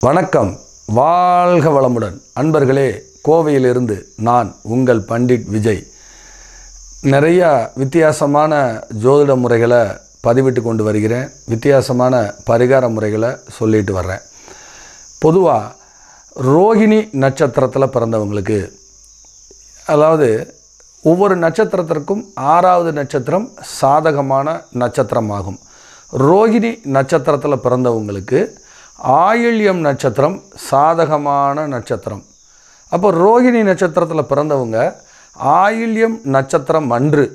வணக்கம் வாழ்க வளமுடன் அன்பர்களே கோவையிலிருந்து நான் உங்கள் பண்டிட் விஜய் நிறையா வித்தியாசமான ஜோதிட முறைகளை பதிவிட்டு கொண்டு வருகிறேன் வித்தியாசமான பரிகார முறைகளை சொல்லிட்டு வர்றேன் பொதுவாக ரோகிணி நட்சத்திரத்தில் பிறந்தவங்களுக்கு அதாவது ஒவ்வொரு நட்சத்திரத்திற்கும் ஆறாவது நட்சத்திரம் சாதகமான நட்சத்திரமாகும் ரோகிணி நட்சத்திரத்தில் பிறந்தவங்களுக்கு ஆயில்யம் நட்சத்திரம் சாதகமான நட்சத்திரம் அப்போ ரோகிணி நட்சத்திரத்தில் பிறந்தவங்க ஆயில்யம் நட்சத்திரம் அன்று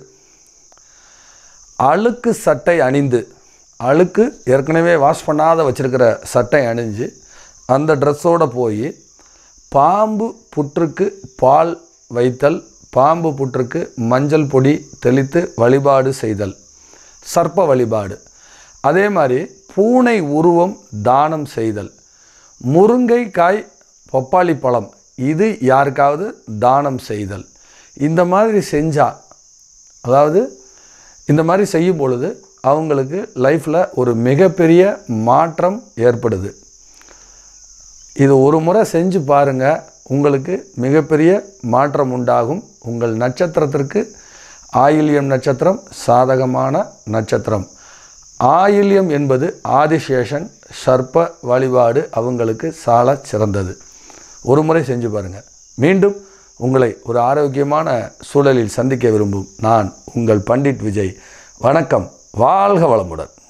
அழுக்கு சட்டை அணிந்து அழுக்கு ஏற்கனவே வாஷ் பண்ணாத வச்சிருக்கிற சட்டை அணிஞ்சு அந்த ட்ரெஸ்ஸோடு போய் பாம்பு புற்றுக்கு பால் வைத்தல் பாம்பு புற்றுக்கு மஞ்சள் பொடி தெளித்து வழிபாடு செய்தல் சர்ப்ப வழிபாடு அதே மாதிரி பூனை உருவம் தானம் செய்தல் முருங்கைக்காய் பப்பாளி பழம் இது யாருக்காவது தானம் செய்தல் இந்த மாதிரி செஞ்சால் அதாவது இந்த மாதிரி செய்யும் பொழுது அவங்களுக்கு லைஃப்பில் ஒரு மிகப்பெரிய மாற்றம் ஏற்படுது இது ஒரு முறை செஞ்சு பாருங்கள் உங்களுக்கு மிகப்பெரிய மாற்றம் உண்டாகும் உங்கள் நட்சத்திரத்திற்கு ஆயில்யம் நட்சத்திரம் சாதகமான நட்சத்திரம் ஆயில்யம் என்பது ஆதிசேஷன் சர்ப்ப வழிபாடு அவங்களுக்கு சால சிறந்தது ஒரு முறை செஞ்சு பாருங்கள் மீண்டும் உங்களை ஒரு ஆரோக்கியமான சூழலில் சந்திக்க விரும்பும் நான் உங்கள் பண்டிட் விஜய் வணக்கம் வாழ்க வளமுடன்